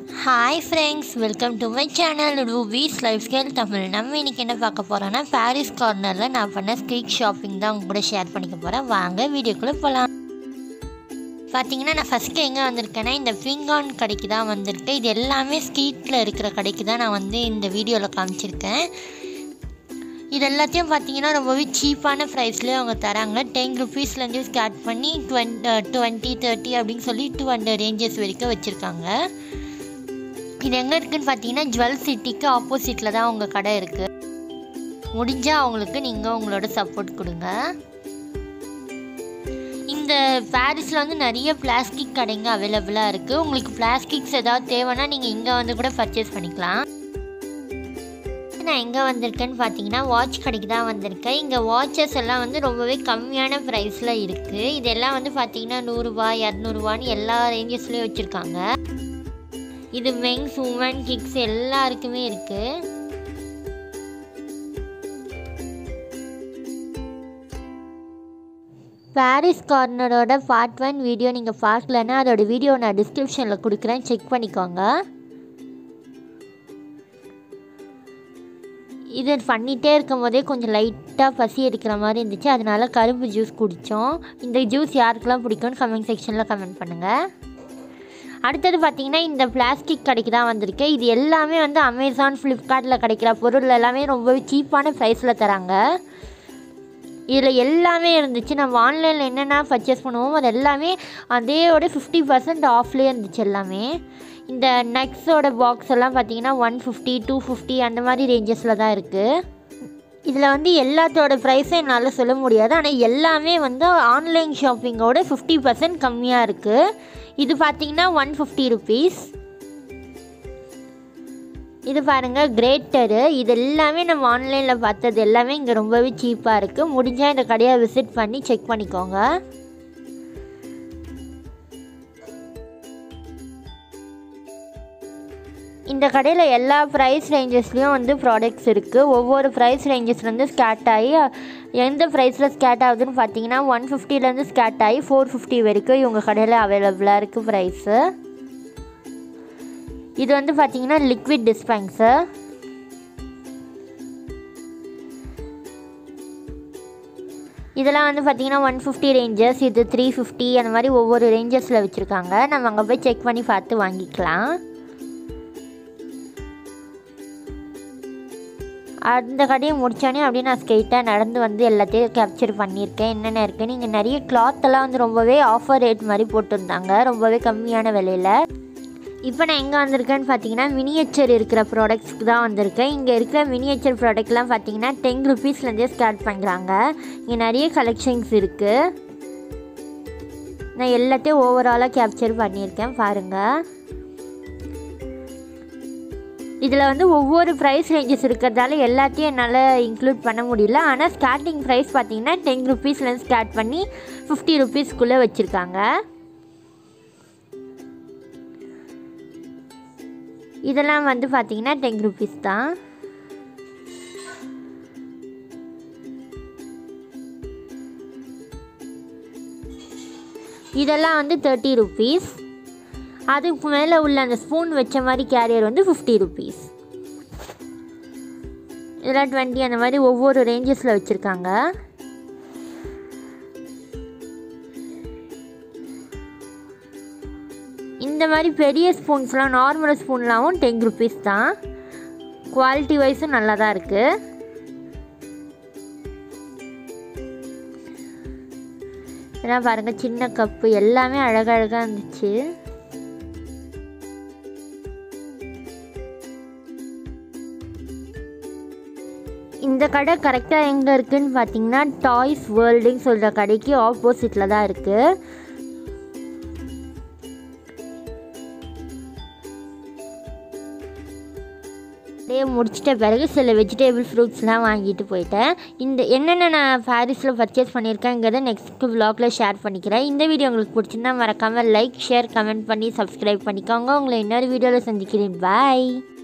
hi friends welcome to my channel rubies lifestyle Tamil நம்ம இன்றைக்கி என்ன பார்க்க போகிறோன்னா பாரிஸ் கார்னரில் நான் பண்ண ஸ்ட்ரீட் ஷாப்பிங் தான் உங்க கூட ஷேர் பண்ணிக்க போகிறேன் வாங்க வீடியோக்குள்ளே போகலாம் பார்த்தீங்கன்னா நான் ஃபஸ்ட்டு எங்கே வந்திருக்கேன்னா இந்த ஃபிங்கான் கடைக்கு தான் வந்திருக்கேன் இது எல்லாமே ஸ்ட்ரீட்டில் இருக்கிற கடைக்கு தான் நான் வந்து இந்த வீடியோவில் காமிச்சிருக்கேன் இது எல்லாத்தையும் பார்த்தீங்கன்னா ரொம்பவே சீப்பான ப்ரைஸ்லேயே அவங்க தராங்க டென் ருபீஸ்லேருந்து ஸ்டார்ட் பண்ணி டுவெண்ட் டுவெண்ட்டி தேர்ட்டி அப்படின்னு சொல்லி டூ ஹண்ட்ரட் ரேஞ்சஸ் வரைக்கும் வச்சுருக்காங்க இது எங்கே இருக்குன்னு பார்த்தீங்கன்னா ஜுவல் சிட்டிக்கு ஆப்போசிட்டில் தான் உங்கள் கடை இருக்குது முடிஞ்சால் அவங்களுக்கு நீங்கள் உங்களோட சப்போர்ட் கொடுங்க இந்த பாரிஸில் வந்து நிறைய பிளாஸ்டிக் கடைங்க அவைலபிளாக இருக்குது உங்களுக்கு பிளாஸ்டிக்ஸ் ஏதாவது தேவைன்னா நீங்கள் இங்கே வந்து கூட பர்ச்சேஸ் பண்ணிக்கலாம் நான் எங்கே வந்திருக்கேன்னு பார்த்தீங்கன்னா வாட்ச் கடைக்கு தான் வந்திருக்கேன் இங்கே வாட்சஸ் எல்லாம் வந்து ரொம்பவே கம்மியான ப்ரைஸில் இருக்குது இதெல்லாம் வந்து பார்த்தீங்கன்னா நூறுரூவா இரநூறுவான்னு எல்லா ரேஞ்சஸ்லேயும் வச்சுருக்காங்க இது மென்ஸ் உமன் கிட்ஸ் எல்லாருக்குமே இருக்குது பாரிஸ் கார்னரோட பார்ட் ஒன் வீடியோ நீங்கள் பார்க்கலன்னா அதோட வீடியோ நான் டிஸ்கிரிப்ஷனில் கொடுக்குறேன் செக் பண்ணிக்கோங்க இது பண்ணிகிட்டே இருக்கும் போதே கொஞ்சம் லைட்டாக பசி எடுக்கிற மாதிரி இருந்துச்சு அதனால கரும்பு ஜூஸ் குடித்தோம் இந்த ஜூஸ் யாருக்கெல்லாம் பிடிக்கும்னு கமெண்ட் செக்ஷனில் கமெண்ட் பண்ணுங்கள் அடுத்தது பார்த்தீங்கன்னா இந்த பிளாஸ்டிக் கடைக்கு தான் வந்திருக்கு இது எல்லாமே வந்து அமேசான் ஃப்ளிப்கார்ட்டில் கிடைக்கிற பொருள் எல்லாமே ரொம்பவே சீப்பான ப்ரைஸில் தராங்க இதில் எல்லாமே இருந்துச்சு நம்ம ஆன்லைனில் என்னென்ன பர்ச்சேஸ் பண்ணுவோமோ அது எல்லாமே அதேயோட ஃபிஃப்டி பர்சன்ட் ஆஃப்லேயே இருந்துச்சு எல்லாமே இந்த நட்ஸோட பாக்ஸ் எல்லாம் பார்த்தீங்கன்னா ஒன் ஃபிஃப்டி டூ ஃபிஃப்டி அந்த மாதிரி ரேஞ்சஸில் தான் இருக்குது இதில் வந்து எல்லாத்தோட ப்ரைஸும் என்னால் சொல்ல முடியாது ஆனால் எல்லாமே வந்து ஆன்லைன் ஷாப்பிங்கோட ஃபிஃப்டி பர்சன்ட் கம்மியாக இருக்குது இது பார்த்தீங்கன்னா ஒன் ஃபிஃப்டி ருபீஸ் இது பாருங்கள் கிரேட்டரு இது எல்லாமே நம்ம ஆன்லைனில் பார்த்தது எல்லாமே இங்கே ரொம்பவே சீப்பாக இருக்குது முடிஞ்சால் இந்த கடையை விசிட் பண்ணி செக் பண்ணிக்கோங்க இந்த கடையில் எல்லா ப்ரைஸ் ரேஞ்சஸ்லேயும் வந்து ப்ராடக்ட்ஸ் இருக்குது ஒவ்வொரு ப்ரைஸ் ரேஞ்சஸ்லேருந்து ஸ்டார்ட் ஆகி எந்த ப்ரைஸில் ஸ்டார்ட் ஆகுதுன்னு பார்த்தீங்கன்னா ஒன் ஃபிஃப்டிலேருந்து ஸ்டார்ட் ஆகி ஃபோர் ஃபிஃப்டி வரைக்கும் இவங்க கடையில் அவைலபிளாக இருக்குது ப்ரைஸு இது வந்து பார்த்தீங்கன்னா லிக்விட் டிஸ்பென்சர் இதெல்லாம் வந்து பார்த்தீங்கன்னா ஒன் ஃபிஃப்டி ரேஞ்சஸ் இது த்ரீ ஃபிஃப்டி அந்த மாதிரி ஒவ்வொரு ரேஞ்சஸில் வச்சுருக்காங்க நம்ம அங்கே போய் செக் பண்ணி பார்த்து வாங்கிக்கலாம் அந்த கடையை முடித்தோடனே அப்படியே நான் ஸ்ட்ரெயிட்டாக நடந்து வந்து எல்லாத்தையும் கேப்சர் பண்ணியிருக்கேன் என்னென்ன இருக்குன்னு இங்கே நிறைய கிளாத்தெல்லாம் வந்து ரொம்பவே ஆஃபர் ரேட் மாதிரி போட்டிருந்தாங்க ரொம்பவே கம்மியான விலையில் இப்போ நான் எங்கே வந்திருக்கேன்னு பார்த்தீங்கன்னா மினியேச்சர் இருக்கிற ப்ராடக்ட்ஸ்க்கு தான் வந்திருக்கேன் இங்கே இருக்கிற மினியேச்சர் ப்ராடக்ட்லாம் பார்த்தீங்கன்னா டென் ருபீஸ்லேருந்தே ஸ்டார்ட் பண்ணுறாங்க இங்கே நிறைய கலெக்ஷன்ஸ் இருக்குது நான் எல்லாத்தையும் ஓவராலாக கேப்சர் பண்ணியிருக்கேன் பாருங்கள் இதில் வந்து ஒவ்வொரு ப்ரைஸ் ரேஞ்சஸ் இருக்கிறதால எல்லாத்தையும் என்னால் இன்க்ளூட் பண்ண முடியல ஆனால் ஸ்டார்டிங் ப்ரைஸ் பார்த்தீங்கன்னா டென் ருபீஸ்லேருந்து ஸ்டார்ட் பண்ணி ஃபிஃப்டி ருபீஸ்க்குள்ளே வச்சுருக்காங்க இதெல்லாம் வந்து பார்த்தீங்கன்னா டென் ருபீஸ் தான் இதெல்லாம் வந்து தேர்ட்டி ருபீஸ் அதுக்கு மேலே உள்ள அந்த ஸ்பூன் வச்ச மாதிரி கேரியர் வந்து ஃபிஃப்டி ருபீஸ் இதெல்லாம் டுவெண்ட்டி அந்த மாதிரி ஒவ்வொரு ரேஞ்சஸில் வச்சுருக்காங்க இந்த மாதிரி பெரிய ஸ்பூன்ஸ்லாம் நார்மல் ஸ்பூன்லாவும் டென் ருபீஸ் தான் குவாலிட்டி வைஸும் நல்லா தான் இருக்குது இதெல்லாம் பாருங்கள் சின்ன கப்பு எல்லாமே அழகழகாக இருந்துச்சு இந்த கடை கரெக்டாக எங்கே இருக்குதுன்னு பார்த்தீங்கன்னா டாய்ஸ் வேர்ல்டுன்னு சொல்கிற கடைக்கு ஆப்போசிட்டில் தான் இருக்குது டே முடிச்சிட்ட பிறகு சில வெஜிடபிள் ஃப்ரூட்ஸ்லாம் வாங்கிட்டு போயிட்டேன் இந்த என்னென்ன நான் பாரிஸில் பர்ச்சேஸ் பண்ணியிருக்கேங்கிறத நெக்ஸ்ட் vlogல ஷேர் பண்ணிக்கிறேன் இந்த வீடியோ உங்களுக்கு பிடிச்சிருந்தா மறக்காமல் லைக் ஷேர் கமெண்ட் பண்ணி சப்ஸ்கிரைப் பண்ணிக்கோங்க உங்களை இன்னொரு வீடியோவில் சந்திக்கிறேன் பாய்